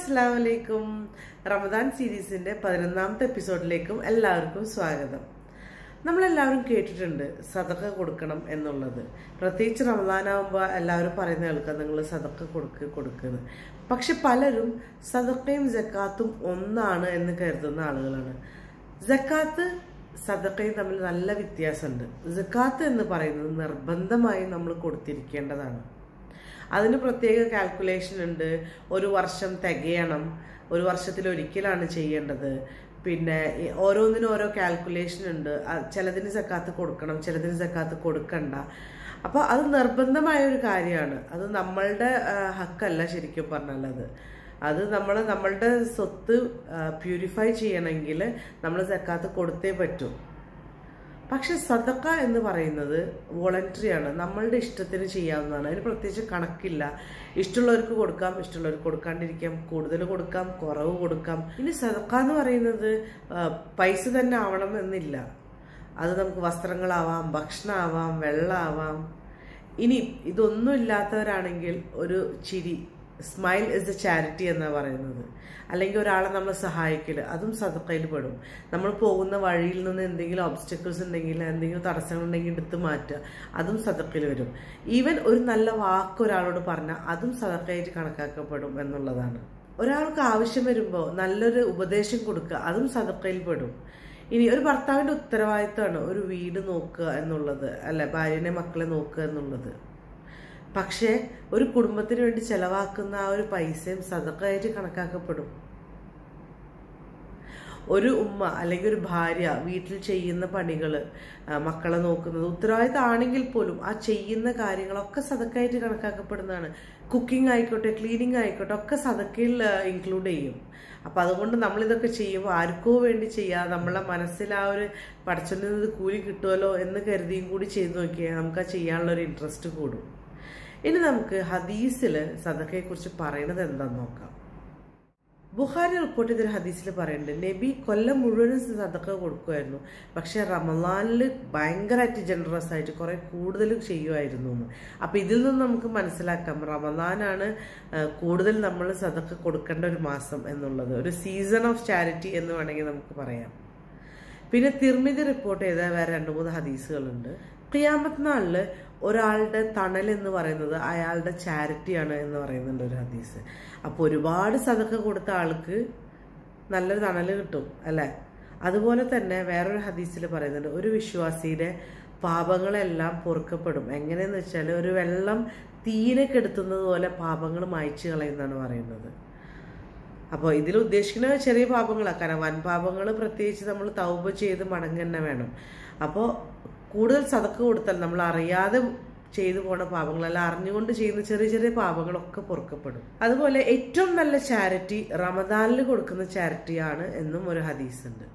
അസ്സാം വലൈക്കും റമദാൻ സീരീസിന്റെ പതിനൊന്നാമത്തെ എപ്പിസോഡിലേക്കും എല്ലാവർക്കും സ്വാഗതം നമ്മളെല്ലാവരും കേട്ടിട്ടുണ്ട് സതക്ക കൊടുക്കണം എന്നുള്ളത് പ്രത്യേകിച്ച് റമദാനാവുമ്പോൾ എല്ലാവരും പറയുന്ന കേൾക്കാം നിങ്ങൾ സതക്ക കൊടുക്ക് കൊടുക്കുന്നത് പക്ഷെ പലരും സതക്കയും ജക്കാത്തും ഒന്നാണ് എന്ന് കരുതുന്ന ആളുകളാണ് ജക്കാത്ത് സദക്കയും തമ്മിൽ നല്ല വ്യത്യാസമുണ്ട് ജക്കാത്ത് എന്ന് പറയുന്നത് നിർബന്ധമായും നമ്മൾ കൊടുത്തിരിക്കേണ്ടതാണ് അതിന് പ്രത്യേക കാൽക്കുലേഷൻ ഉണ്ട് ഒരു വർഷം തികയണം ഒരു വർഷത്തിൽ ഒരിക്കലാണ് ചെയ്യേണ്ടത് പിന്നെ ഈ ഓരോന്നിനും ഓരോ കാൽക്കുലേഷൻ ഉണ്ട് അ- ചിലതിന് സക്കാത്ത് കൊടുക്കണം ചിലതിന് സക്കാത്ത് കൊടുക്കണ്ട അപ്പോൾ അത് നിർബന്ധമായ ഒരു കാര്യമാണ് അത് നമ്മളുടെ ആ, ഹക്കല്ല ശരിക്കും പറഞ്ഞാൽ അത് അത് നമ്മൾ നമ്മളുടെ സ്വത്ത് പ്യൂരിഫൈ ചെയ്യണമെങ്കിൽ നമ്മൾ സക്കാത്ത് കൊടുത്തേ പറ്റൂ പക്ഷെ സദക്ക എന്ന് പറയുന്നത് വോളണ്ടറി ആണ് നമ്മളുടെ ഇഷ്ടത്തിന് ചെയ്യാവുന്നതാണ് അതിന് പ്രത്യേകിച്ച് കണക്കില്ല ഇഷ്ടമുള്ളവർക്ക് കൊടുക്കാം ഇഷ്ടമുള്ളവർക്ക് കൊടുക്കാണ്ടിരിക്കാം കൂടുതൽ കൊടുക്കാം കുറവ് കൊടുക്കാം ഇനി സദക്ക എന്ന് പറയുന്നത് ആ, പൈസ തന്നെ ആവണം എന്നില്ല അത് നമുക്ക് വസ്ത്രങ്ങളാവാം ഭക്ഷണമാവാം വെള്ളമാവാം ഇനി ഇതൊന്നും ഇല്ലാത്തവരാണെങ്കിൽ ഒരു ചിരി സ്മൈൽ ഇസ് എ ചാരിറ്റി എന്നാണ് പറയുന്നത് അല്ലെങ്കിൽ ഒരാളെ നമ്മൾ സഹായിക്കൽ അതും സദക്കയിൽ പെടും നമ്മൾ പോകുന്ന വഴിയിൽ നിന്ന് എന്തെങ്കിലും ഒബ്സ്റ്റക്കിൾസ് ഉണ്ടെങ്കിൽ എന്തെങ്കിലും തടസ്സങ്ങൾ ഉണ്ടെങ്കിൽ എടുത്ത് മാറ്റുക അതും സദക്കയിൽ വരും ഈവൻ ഒരു നല്ല വാക്ക് ഒരാളോട് പറഞ്ഞാൽ അതും സദക്കയായിട്ട് കണക്കാക്കപ്പെടും എന്നുള്ളതാണ് ഒരാൾക്ക് ആവശ്യം വരുമ്പോൾ നല്ലൊരു ഉപദേശം കൊടുക്കുക അതും സദക്കയിൽ പെടും ഇനി ഒരു ഭർത്താവിന്റെ ഉത്തരവാദിത്തമാണ് ഒരു വീട് നോക്കുക എന്നുള്ളത് അല്ല ഭാര്യനെ മക്കളെ നോക്കുക എന്നുള്ളത് പക്ഷേ ഒരു കുടുംബത്തിന് വേണ്ടി ചെലവാക്കുന്ന ആ ഒരു പൈസയും സദക്കയായിട്ട് കണക്കാക്കപ്പെടും ഒരു ഉമ്മ അല്ലെങ്കിൽ ഒരു ഭാര്യ വീട്ടിൽ ചെയ്യുന്ന പണികൾ മക്കളെ നോക്കുന്നത് ഉത്തരവാദിത്തമാണെങ്കിൽ പോലും ആ ചെയ്യുന്ന കാര്യങ്ങളൊക്കെ സതക്കായിട്ട് കണക്കാക്കപ്പെടുന്നതാണ് കുക്കിംഗ് ആയിക്കോട്ടെ ക്ലീനിങ് ആയിക്കോട്ടെ ഒക്കെ സതക്കയിൽ ഇൻക്ലൂഡ് ചെയ്യും അപ്പം അതുകൊണ്ട് നമ്മളിതൊക്കെ ചെയ്യുമ്പോൾ ആർക്കോ വേണ്ടി ചെയ്യാതെ നമ്മളെ മനസ്സിൽ ആ ഒരു പഠിച്ചോണ്ടിരുന്നത് കൂലി കിട്ടുമല്ലോ എന്ന് കരുതിയും കൂടി ചെയ്തു നോക്കിയാൽ നമുക്ക് ആ ചെയ്യാനുള്ള ഒരു ഇൻട്രസ്റ്റ് കൂടും ഇനി നമുക്ക് ഹദീസിൽ സദക്കയെക്കുറിച്ച് പറയുന്നത് എന്താണെന്ന് നോക്കാം ബുഹാരി റിപ്പോർട്ട് ചെയ്തൊരു ഹദീസിൽ പറയുന്നുണ്ട് നബി കൊല്ലം മുഴുവനും സദക്ക കൊടുക്കുമായിരുന്നു പക്ഷെ റമലാനിൽ ഭയങ്കരമായിട്ട് ജനറസ് ആയിട്ട് കുറെ കൂടുതൽ ചെയ്യുമായിരുന്നു എന്ന് അപ്പൊ ഇതിൽ നിന്ന് നമുക്ക് മനസ്സിലാക്കാം റമലാനാണ് ആ, കൂടുതൽ നമ്മൾ സദക്ക കൊടുക്കേണ്ട ഒരു മാസം എന്നുള്ളത് ഒരു സീസൺ ഓഫ് ചാരിറ്റി എന്ന് വേണമെങ്കിൽ നമുക്ക് പറയാം പിന്നെ തിർമിതി റിപ്പോർട്ട് ചെയ്ത വേറെ രണ്ട് മൂന്ന് ഹദീസുകളുണ്ട് ഖിയാമത്ത് നാളില് ഒരാളുടെ തണൽ എന്ന് പറയുന്നത് അയാളുടെ ചാരിറ്റിയാണ് എന്ന് പറയുന്നുണ്ട് ഒരു ഹദീസ് അപ്പോൾ ഒരുപാട് സതക്ക കൊടുത്ത ആൾക്ക് നല്ലൊരു തണൽ കിട്ടും അല്ലേ അതുപോലെ തന്നെ വേറൊരു ഹദീസിൽ പറയുന്നുണ്ട് ഒരു വിശ്വാസിയുടെ പാപങ്ങളെല്ലാം പൊറുക്കപ്പെടും എങ്ങനെയെന്ന് വെച്ചാൽ ഒരു വെള്ളം തീരെ കെടുത്തുന്നത് പോലെ പാപങ്ങൾ മായ്ച്ചു കളയുന്നതാണ് പറയുന്നത് അപ്പോൾ ഇതിൽ ഉദ്ദേശിക്കുന്ന ചെറിയ പാപങ്ങളാണ് കാരണം വൻ പാപങ്ങൾ പ്രത്യേകിച്ച് നമ്മൾ തൗബ ചെയ്ത് മടങ്ങ് തന്നെ വേണം അപ്പോൾ കൂടുതൽ സതക്ക് കൊടുത്താൽ നമ്മൾ അറിയാതെ ചെയ്തു പോണ പാപങ്ങളല്ല അറിഞ്ഞുകൊണ്ട് ചെയ്യുന്ന ചെറിയ ചെറിയ പാപങ്ങളൊക്കെ പൊറുക്കപ്പെടും അതുപോലെ ഏറ്റവും നല്ല ചാരിറ്റി റമദാനിൽ കൊടുക്കുന്ന ചാരിറ്റിയാണ് എന്നും ഒരു ഹദീസ് ഉണ്ട്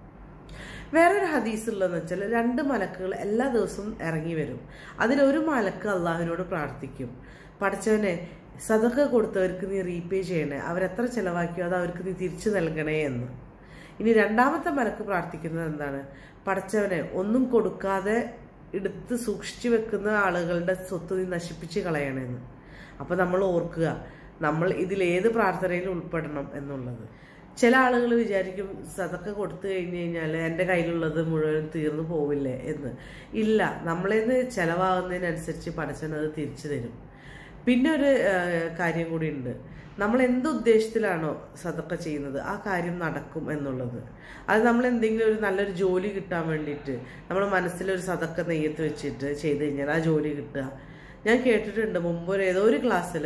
വേറൊരു ഹദീസ് ഉള്ളതെന്ന് വെച്ചാൽ രണ്ട് മലക്കുകൾ എല്ലാ ദിവസവും ഇറങ്ങി വരും അതിലൊരു മലക്ക് അള്ളാഹുവിനോട് പ്രാർത്ഥിക്കും പഠിച്ചവനെ സദക്ക കൊടുത്തവർക്ക് നീ റീപേ ചെയ്യണേ അവരെത്ര ചെലവാക്കിയോ അത് അവർക്ക് നീ തിരിച്ചു നൽകണേ എന്ന് ഇനി രണ്ടാമത്തെ മലക്ക് പ്രാർത്ഥിക്കുന്നത് എന്താണ് പഠിച്ചവനെ ഒന്നും കൊടുക്കാതെ എടുത്ത് സൂക്ഷിച്ചു വെക്കുന്ന ആളുകളുടെ സ്വത്ത് നീ നശിപ്പിച്ച് കളയണമെന്ന് അപ്പൊ നമ്മൾ ഓർക്കുക നമ്മൾ ഇതിൽ ഏത് പ്രാർത്ഥനയിൽ ഉൾപ്പെടണം എന്നുള്ളത് ചില ആളുകൾ വിചാരിക്കും സതൊക്കെ കൊടുത്തു കഴിഞ്ഞു കഴിഞ്ഞാൽ എൻ്റെ കയ്യിലുള്ളത് മുഴുവൻ തീർന്നു പോവില്ലേ എന്ന് ഇല്ല നമ്മളേന്ന് ചെലവാകുന്നതിനനുസരിച്ച് പഠിച്ചവൻ അത് തിരിച്ചു തരും പിന്നെ ഒരു ആ, കാര്യം കൂടി ഉണ്ട് നമ്മൾ എന്ത് ഉദ്ദേശത്തിലാണോ സതക്ക ചെയ്യുന്നത് ആ കാര്യം നടക്കും എന്നുള്ളത് അത് നമ്മൾ എന്തെങ്കിലും ഒരു നല്ലൊരു ജോലി കിട്ടാൻ വേണ്ടിയിട്ട് നമ്മൾ മനസ്സിലൊരു സതക്ക നെയ്യത്ത് വെച്ചിട്ട് ചെയ്ത് കഴിഞ്ഞാൽ ആ ജോലി കിട്ടുക ഞാൻ കേട്ടിട്ടുണ്ട് മുമ്പ് ഒരു ഏതോ ഒരു ക്ലാസ്സിൽ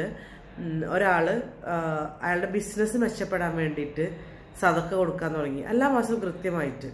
ഒരാൾ അയാളുടെ ബിസിനസ് മെച്ചപ്പെടാൻ വേണ്ടിയിട്ട് സതക്ക കൊടുക്കാൻ തുടങ്ങി എല്ലാ മാസവും കൃത്യമായിട്ട്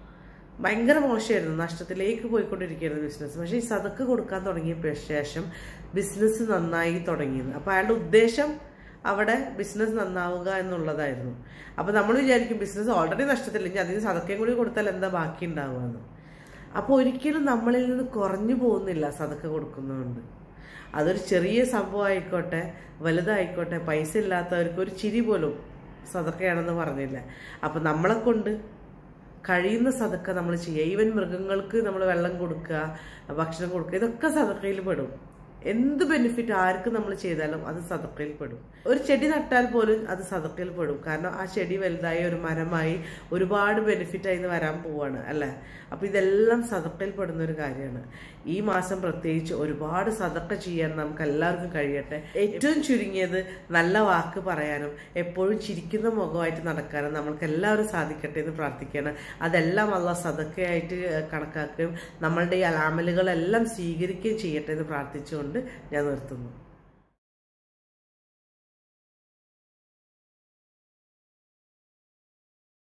ഭയങ്കര മോശമായിരുന്നു നഷ്ടത്തിലേക്ക് പോയിക്കൊണ്ടിരിക്കുകയായിരുന്നു ബിസിനസ് പക്ഷേ ഈ സതക്ക് കൊടുക്കാൻ തുടങ്ങിയ ശേഷം ബിസിനസ് നന്നായി തുടങ്ങിയത് അപ്പോൾ അയാളുടെ ഉദ്ദേശം അവിടെ ബിസിനസ് നന്നാവുക എന്നുള്ളതായിരുന്നു അപ്പോൾ നമ്മൾ വിചാരിക്കും ബിസിനസ് ഓൾറെഡി നഷ്ടത്തില്ലെങ്കിൽ അതിന് സതക്കയും കൂടി കൊടുത്താൽ എന്താ ബാക്കി ഉണ്ടാവുകയെന്ന് അപ്പോൾ ഒരിക്കലും നമ്മളിൽ നിന്ന് കുറഞ്ഞു പോകുന്നില്ല സതക്ക കൊടുക്കുന്നതുകൊണ്ട് അതൊരു ചെറിയ സംഭവം ആയിക്കോട്ടെ വലുതായിക്കോട്ടെ പൈസ ഇല്ലാത്തവർക്ക് ഒരു ചിരി പോലും സതക്കയാണെന്ന് പറഞ്ഞില്ല അപ്പം നമ്മളെ കൊണ്ട് കഴിയുന്ന സതക്ക നമ്മൾ ചെയ്യുക ഈവൻ മൃഗങ്ങൾക്ക് നമ്മൾ വെള്ളം കൊടുക്കുക ഭക്ഷണം കൊടുക്കുക ഇതൊക്കെ സതക്കയിൽ പെടും എന്ത് ബെനിഫിറ്റ് ആർക്ക് നമ്മൾ ചെയ്താലും അത് സതക്കയിൽ പെടും ഒരു ചെടി നട്ടാൽ പോലും അത് സതക്കയിൽ പെടും കാരണം ആ ചെടി വലുതായി ഒരു മരമായി ഒരുപാട് ബെനിഫിറ്റ് ആയി വരാൻ പോവാണ് അല്ലേ അപ്പൊ ഇതെല്ലാം സതക്കയിൽ പെടുന്ന ഒരു കാര്യമാണ് ഈ മാസം പ്രത്യേകിച്ച് ഒരുപാട് സതക്ക ചെയ്യാൻ നമുക്ക് എല്ലാവർക്കും കഴിയട്ടെ ഏറ്റവും ചുരുങ്ങിയത് നല്ല വാക്ക് പറയാനും എപ്പോഴും ചിരിക്കുന്ന മുഖമായിട്ട് നടക്കാനും നമ്മൾക്ക് എല്ലാവരും സാധിക്കട്ടെ എന്ന് പ്രാർത്ഥിക്കുകയാണ് അതെല്ലാം അല്ല സതക്കയായിട്ട് കണക്കാക്കുകയും നമ്മളുടെ ഈ അലാമലുകളെല്ലാം സ്വീകരിക്കുകയും ചെയ്യട്ടെ എന്ന് പ്രാർത്ഥിച്ചുകൊണ്ട് ഞാൻ നിർത്തുന്നു